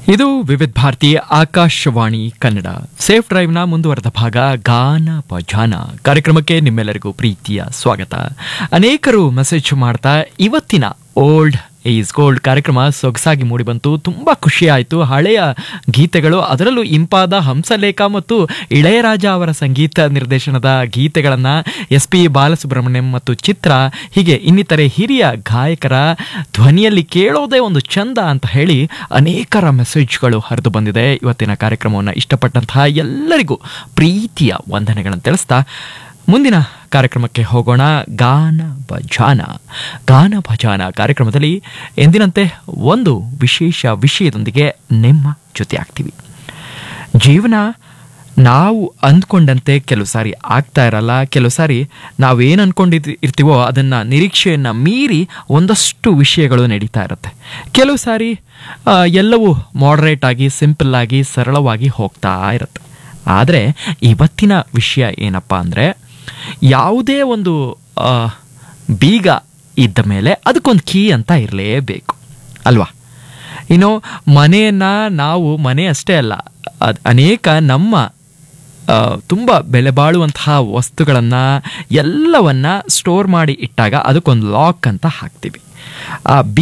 ಇದು ವಿವಿಧ ಭಾರತಿ ಆಕಾಶವಾಣಿ ಕನ್ನಡ ಸೇಫ್ ಡ್ರೈವ್ನ ಮುಂದುವರೆದ ಭಾಗ ಗಾನ ಭಜಾನ ಕಾರ್ಯಕ್ರಮಕ್ಕೆ ನಿಮ್ಮೆಲ್ಲರಿಗೂ ಪ್ರೀತಿಯ ಸ್ವಾಗತ ಅನೇಕರು ಮೆಸೇಜ್ ಮಾಡ್ತಾ ಇವತ್ತಿನ ಓಲ್ಡ್ ಈಸ್ ಗೋಲ್ಡ್ ಕಾರ್ಯಕ್ರಮ ಸೊಗಸಾಗಿ ಮೂಡಿಬಂತು ತುಂಬ ಖುಷಿ ಆಯಿತು ಹಳೆಯ ಗೀತೆಗಳು ಅದರಲ್ಲೂ ಇಂಪಾದ ಹಂಸಲೇಖ ಮತ್ತು ಇಳೆಯರಾಜ ಅವರ ಸಂಗೀತ ನಿರ್ದೇಶನದ ಗೀತೆಗಳನ್ನು ಎಸ್ ಪಿ ಬಾಲಸುಬ್ರಹ್ಮಣ್ಯಂ ಮತ್ತು ಚಿತ್ರ ಹೀಗೆ ಇನ್ನಿತರೆ ಹಿರಿಯ ಗಾಯಕರ ಧ್ವನಿಯಲ್ಲಿ ಕೇಳೋದೇ ಒಂದು ಚಂದ ಅಂತ ಹೇಳಿ ಅನೇಕರ ಮೆಸೇಜ್ಗಳು ಹರಿದು ಬಂದಿದೆ ಇವತ್ತಿನ ಕಾರ್ಯಕ್ರಮವನ್ನು ಇಷ್ಟಪಟ್ಟಂತಹ ಎಲ್ಲರಿಗೂ ಪ್ರೀತಿಯ ವಂದನೆಗಳನ್ನು ತಿಳಿಸ್ತಾ ಮುಂದಿನ ಕಾರ್ಯಕ್ರಮಕ್ಕೆ ಹೋಗೋಣ ಗಾನ ಭಜಾನ ಗಾನ ಭಜಾನ ಕಾರ್ಯಕ್ರಮದಲ್ಲಿ ಎಂದಿನಂತೆ ಒಂದು ವಿಶೇಷ ವಿಷಯದೊಂದಿಗೆ ನಿಮ್ಮ ಜೊತೆ ಆಗ್ತೀವಿ ಜೀವನ ನಾವು ಅಂದ್ಕೊಂಡಂತೆ ಕೆಲವು ಸಾರಿ ಆಗ್ತಾ ಇರಲ್ಲ ಕೆಲವು ಸಾರಿ ನಾವೇನು ಅಂದ್ಕೊಂಡಿದ್ ಇರ್ತೀವೋ ಅದನ್ನು ನಿರೀಕ್ಷೆಯನ್ನು ಮೀರಿ ಒಂದಷ್ಟು ವಿಷಯಗಳು ನಡೀತಾ ಇರುತ್ತೆ ಕೆಲವು ಸಾರಿ ಆ, ಎಲ್ಲವೂ ಮಾಡ್ರೇಟ್ ಆಗಿ ಸಿಂಪಲ್ ಆಗಿ ಸರಳವಾಗಿ ಹೋಗ್ತಾ ಇರುತ್ತೆ ಆದರೆ ಇವತ್ತಿನ ವಿಷಯ ಏನಪ್ಪ ಅಂದರೆ ಯಾವುದೇ ಒಂದು ಆ, ಬೀಗ ಇದ್ದ ಮೇಲೆ ಅದಕ್ಕೊಂದು ಕೀ ಅಂತ ಇರಲೇಬೇಕು ಅಲ್ವಾ ಇನ್ನು ಮನೆಯನ್ನ ನಾವು ಮನೆ ಅಷ್ಟೇ ಅಲ್ಲ ಅದ್ ಅನೇಕ ನಮ್ಮ ಆ, ತುಂಬ ಬೆಲೆ ಬಾಳುವಂತಹ ವಸ್ತುಗಳನ್ನು ಎಲ್ಲವನ್ನ ಸ್ಟೋರ್ ಮಾಡಿ ಇಟ್ಟಾಗ ಅದಕ್ಕೊಂದು ಲಾಕ್ ಅಂತ ಹಾಕ್ತೀವಿ ಆ